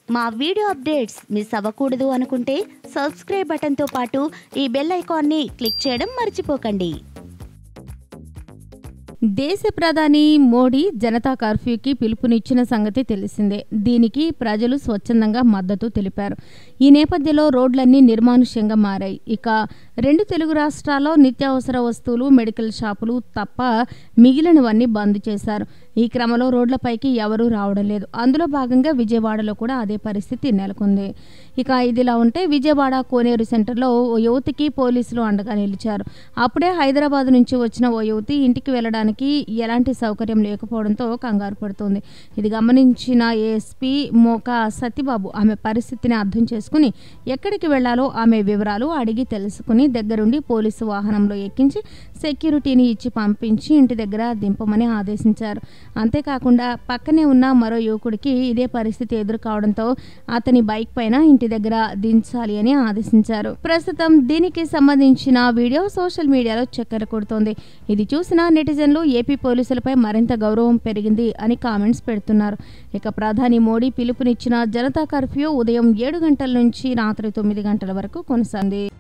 మా video updates miss అవ్వకూడదు అనుకుంటే సబ్స్క్రైబ్ బటన్తో పాటు ఈ బెల్ ఐకాన్ని క్లిక్ చేయడం మర్చిపోకండి దేశ ప్రధాని మోడీ జనతా కర్ఫ్యూకి పిలుపునిచ్చిన సంగతి తెలిసిందే దీనికి ప్రజలు స్వచ్ఛందంగా మద్దతు తెలిపారు ఈ నేపథ్యంలో రోడ్లన్నీ నిర్మానుష్యంగా మారాయి ఇక రెండు తెలుగు రాష్ట్రాల్లో నిత్యావసర వస్తువులు మెడికల్ షాపులు తప్ప మిగిలినవన్నీ బంద్ చేశారు ఈ క్రమంలో రోడ్లపైకి ఎవరూ రావడం లేదు అందులో భాగంగా విజయవాడలో కూడా అదే పరిస్థితి నెలకొంది ఇక ఇదిలా ఉంటే విజయవాడ కోనేరు సెంటర్లో ఓ యువతికి పోలీసులు అండగా నిలిచారు అప్పుడే హైదరాబాద్ నుంచి వచ్చిన ఓ యువతి ఇంటికి వెళ్ళడానికి ఎలాంటి సౌకర్యం లేకపోవడంతో కంగారు పడుతోంది ఇది గమనించిన ఏఎస్పీ మోకా సత్యబాబు ఆమె పరిస్థితిని అర్థం చేసుకుని ఎక్కడికి వెళ్లాలో ఆమె వివరాలు అడిగి తెలుసుకుని దగ్గరుండి పోలీసు వాహనంలో ఎక్కించి సెక్యూరిటీని ఇచ్చి పంపించి ఇంటి దగ్గర దింపమని ఆదేశించారు అంతేకాకుండా పక్కనే ఉన్న మరో యువకుడికి ఇదే పరిస్థితి ఎదురు కావడంతో అతని బైక్ పైన ఇంటి దగ్గర దించాలి అని ఆదేశించారు ప్రస్తుతం దీనికి సంబంధించిన వీడియో సోషల్ మీడియాలో చక్కెర కొడుతోంది ఇది చూసిన నెటిజన్లు ఏపీ పోలీసులపై మరింత గౌరవం పెరిగింది అని కామెంట్స్ పెడుతున్నారు ఇక ప్రధాని మోడీ పిలుపునిచ్చిన జనతా కర్ఫ్యూ ఉదయం ఏడు గంటల నుంచి రాత్రి తొమ్మిది గంటల వరకు కొనసాగింది